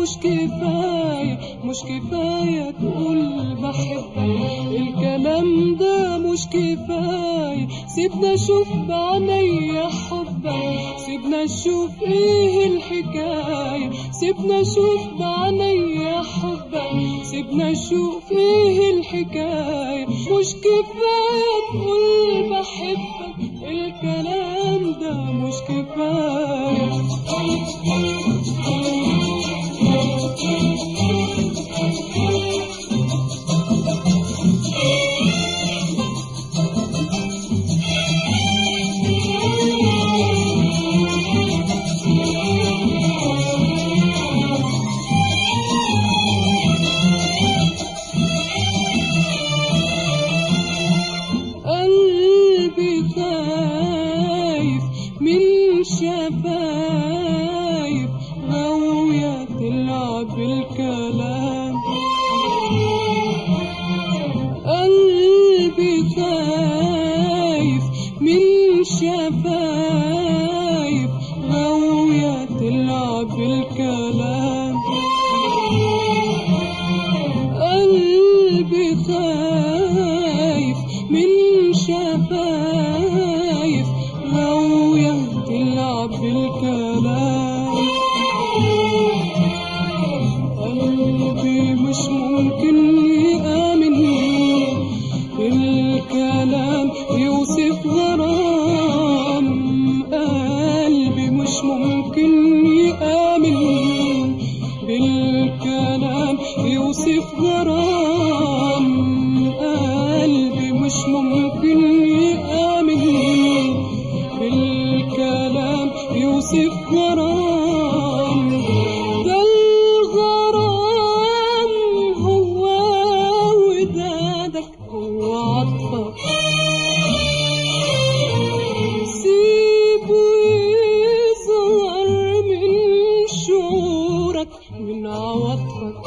مش كفاية مش كفاية تقول بحبك الكلام ده مش كفاية سيبنا اشوف بعينيا حبك سيبنا اشوف ايه الحكاية سيبنا اشوف بعينيا حبك سيبنا اشوف ايه الحكاية مش كفاية تقول بحبك الكلام ده مش كفاية قلبي خايف من شفايف غاوية تلعب الكلام قلبي خايف من شفايف غاوية تلعب الكلام قلبي خايف من شفايف غاوية تلعب بالكلام قلبي مش ممكن يآمن بالكلام يوصف غرام قلبي مش ممكن يآمن بالكلام يوصف غرام قلبي مش ممكن يآمن بالكلام يوصف غرام ده الغرام هو ودادك هو عطفك سيبه يظهر من شعورك من عواطفك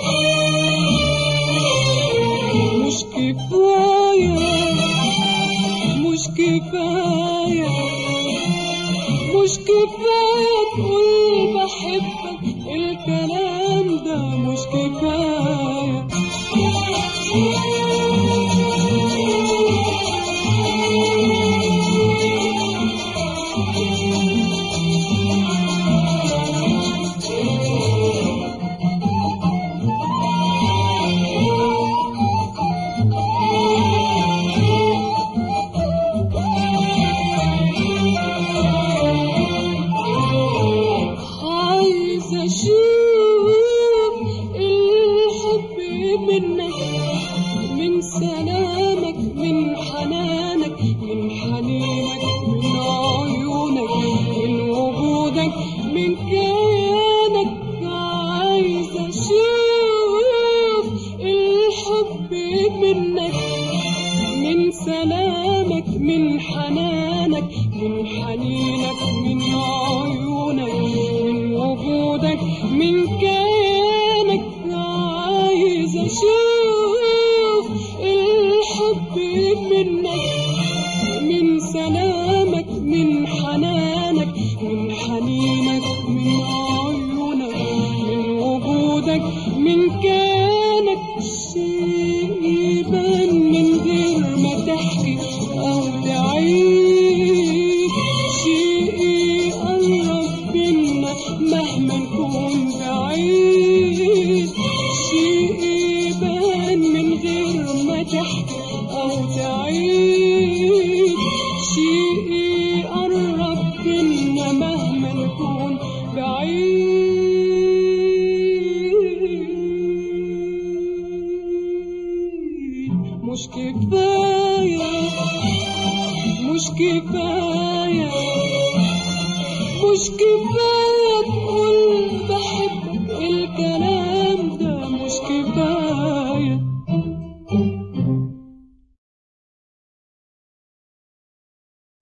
مش كفاية مش كفاية مش كفاية تقول بحبك الكلام ده مش كفاية عايز اشوف الحب منك من سلامك من حنانك من حنينك من عيونك من وجودك من كيانك عايز اشوف الحب منك من سلامك من حنانك من حنينك من عيونك من وجودك من كيانك عايز اشوف الحب منك من سلامك من حنانك من حنينك من عيونك من وجودك من كيانك شيء يبان من غير ما تحكي أو تعيد شيء يقرب بينا مهما نكون بعيد شيء يبان من غير ما تحكي أو تعيد شيء يقرب بينا مهما نكون بعيد مش كفاية مش كفاية مش كفاية